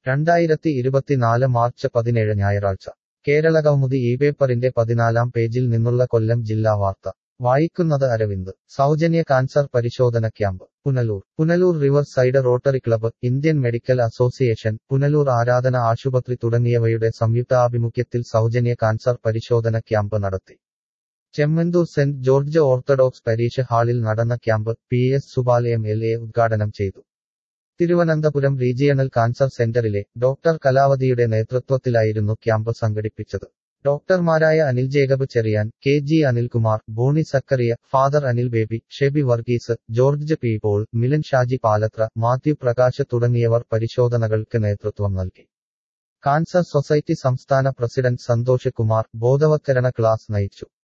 രണ്ടായിരത്തി ഇരുപത്തിനാല് മാർച്ച് പതിനേഴ് ഞായറാഴ്ച കേരളകൗമുദി ഈ പേപ്പറിന്റെ പതിനാലാം പേജിൽ നിന്നുള്ള കൊല്ലം ജില്ലാ വാർത്ത വായിക്കുന്നത് അരവിന്ദ് സൗജന്യ കാൻസർ പരിശോധന camp Punalur Punalur river side rotary club Indian medical association Punalur Aradhana ആശുപത്രി തുടങ്ങിയവയുടെ സംയുക്താഭിമുഖ്യത്തിൽ സൗജന്യ കാൻസർ പരിശോധന ക്യാമ്പ് നടത്തി ചെമ്മന്തൂർ സെന്റ് ജോർജ് ഓർത്തഡോക്സ് പരീക്ഷ ഹാളിൽ നടന്ന camp P S Subal M L A ഉദ്ഘാടനം ചെയ്തു തിരുവനന്തപുരം റീജിയണൽ കാൻസർ സെന്ററിലെ ഡോക്ടർ കലാവതിയുടെ നേതൃത്വത്തിലായിരുന്നു ക്യാമ്പ് സംഘടിപ്പിച്ചത് ഡോക്ടർമാരായ Anil Jacob Cherian K G Anilkumar Boney Zachariah father Anil Baby Shebi Varghese George P Paul Milan Shaji Palathra Mathew Prakash തുടങ്ങിയവർ പരിശോധനകൾക്ക് നേതൃത്വം നൽകി കാൻസർ സൊസൈറ്റി സംസ്ഥാന പ്രസിഡന്റ് സന്തോഷ് കുമാർ ബോധവത്കരണ ക്ലാസ് നയിച്ചു